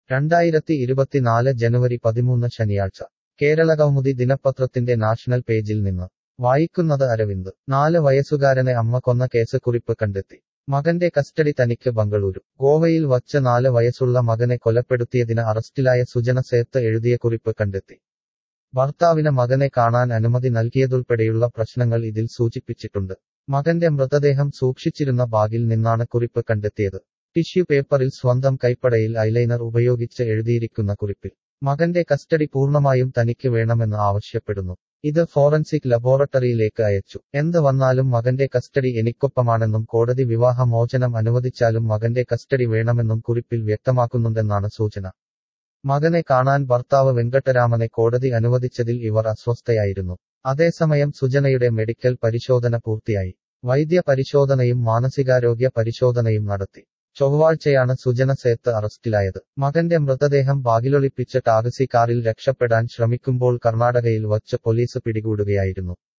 രണ്ടായിരത്തി ഇരുപത്തിനാല് ജനുവരി പതിമൂന്ന് ശനിയാഴ്ച കേരളകൗമുദി ദിനപത്രത്തിന്റെ നാഷണൽ പേജിൽ നിന്ന് വായിക്കുന്നത് അരവിന്ദ് നാല് വയസ്സുകാരനെ അമ്മ കൊന്ന കേസ് കുറിപ്പ് കണ്ടെത്തി മകന്റെ കസ്റ്റഡി തനിക്ക് ബംഗളൂരു ഗോവയിൽ വച്ച് നാല് വയസ്സുള്ള മകനെ കൊലപ്പെടുത്തിയതിന് അറസ്റ്റിലായ സുജന സേത്ത് എഴുതിയ കുറിപ്പ് കണ്ടെത്തി ഭർത്താവിന് മകനെ കാണാൻ അനുമതി നൽകിയതുൾപ്പെടെയുള്ള പ്രശ്നങ്ങൾ ഇതിൽ സൂചിപ്പിച്ചിട്ടുണ്ട് മകന്റെ മൃതദേഹം സൂക്ഷിച്ചിരുന്ന ബാഗിൽ നിന്നാണ് കുറിപ്പ് കണ്ടെത്തിയത് ടിഷ്യൂ പേപ്പറിൽ സ്വന്തം കൈപ്പടയിൽ ഐലൈനർ ഉപയോഗിച്ച് എഴുതിയിരിക്കുന്ന കുറിപ്പിൽ മകന്റെ കസ്റ്റഡി പൂർണ്ണമായും തനിക്ക് വേണമെന്ന് ആവശ്യപ്പെടുന്നു ഇത് ഫോറൻസിക് ലബോറട്ടറിയിലേക്ക് അയച്ചു എന്ത് വന്നാലും മകന്റെ കസ്റ്റഡി എനിക്കൊപ്പമാണെന്നും കോടതി വിവാഹമോചനം അനുവദിച്ചാലും മകന്റെ കസ്റ്റഡി വേണമെന്നും കുറിപ്പിൽ വ്യക്തമാക്കുന്നുണ്ടെന്നാണ് സൂചന മകനെ കാണാൻ ഭർത്താവ് വെങ്കട്ടരാമനെ കോടതി അനുവദിച്ചതിൽ ഇവർ അസ്വസ്ഥയായിരുന്നു അതേസമയം സുജനയുടെ മെഡിക്കൽ പരിശോധന പൂർത്തിയായി വൈദ്യ പരിശോധനയും മാനസികാരോഗ്യ പരിശോധനയും നടത്തി ചൊവ്വാഴ്ചയാണ് സുജന സേത്ത് അറസ്റ്റിലായത് മകന്റെ മൃതദേഹം ബാഗിലൊളിപ്പിച്ച് ടാക്സി കാറിൽ രക്ഷപ്പെടാൻ ശ്രമിക്കുമ്പോൾ കർണാടകയിൽ വച്ച് പോലീസ് പിടികൂടുകയായിരുന്നു